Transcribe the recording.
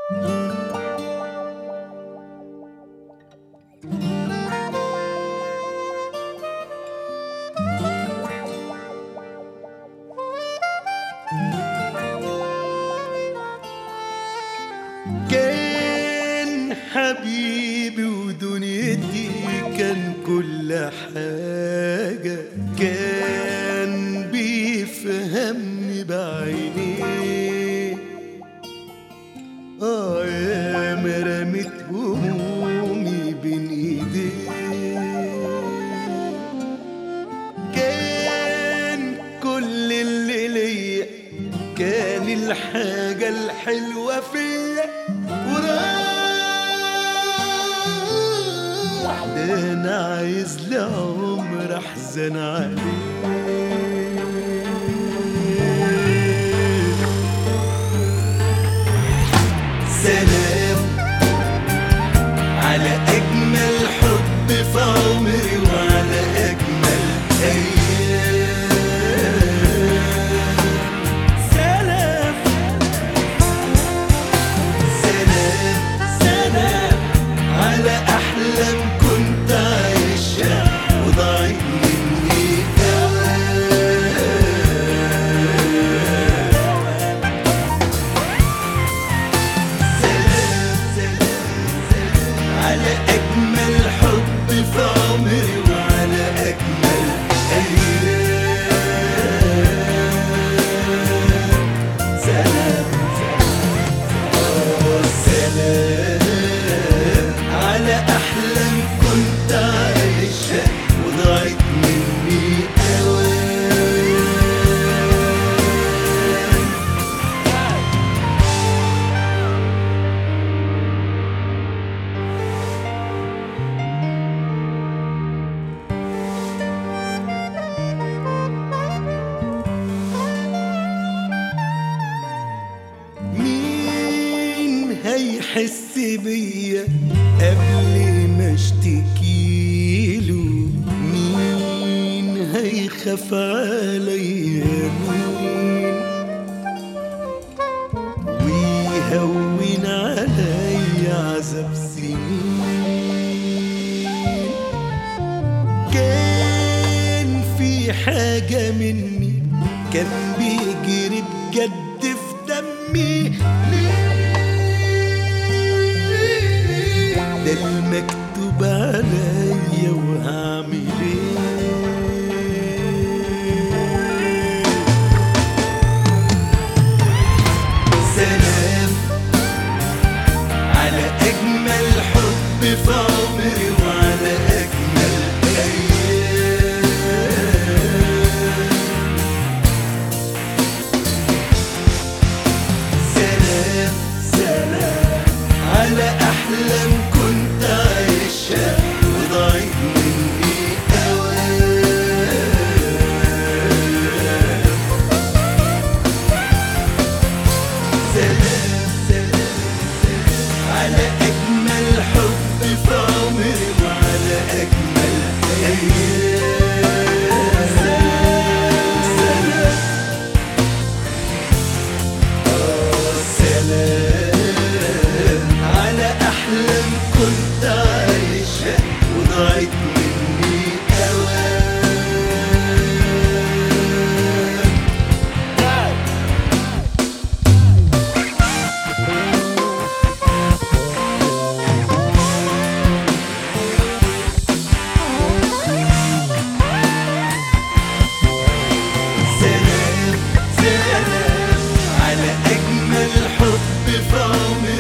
كان حبيبي ودنيتي كان كل حاجة كان بيفهمني بعينيه اه يا مرمت همومي بين ايديه كان كل اللي ليا كان الحاجة الحلوة فيا وراح ده انا عايز لعمر احزن عليه سلام على اجمل حب في عمري وعلى اجمل ايام سلام سلام سلام على احلام كنت عايشها وضاعت مني اوام سلام سلام سلام على اجمل حب في عمري وعلى اجمل ايام سلام آه، سلام على احلام كنت عايشها وضاعت مني اوام مين هيحس بيا قبل ما اشتكيله مين هيخاف عليا مين ويهون عليا عذاب سنين كان في حاجة مني كان بيجري بجد في دمي ده المكتوب عليا وهعمل ايه سلام على أجمل حب في عمري وعلى أجمل أيام سلام سلام على أحلام كنت عايشها وضاعت مني أوام سلام سلام سلام على أجمل حب في عمري وعلى أجمل أيام سلام سلام آه، سلام على أحلام كنت عايشها وضاعت مني أوام سلام سلام على أجمل حب في عمري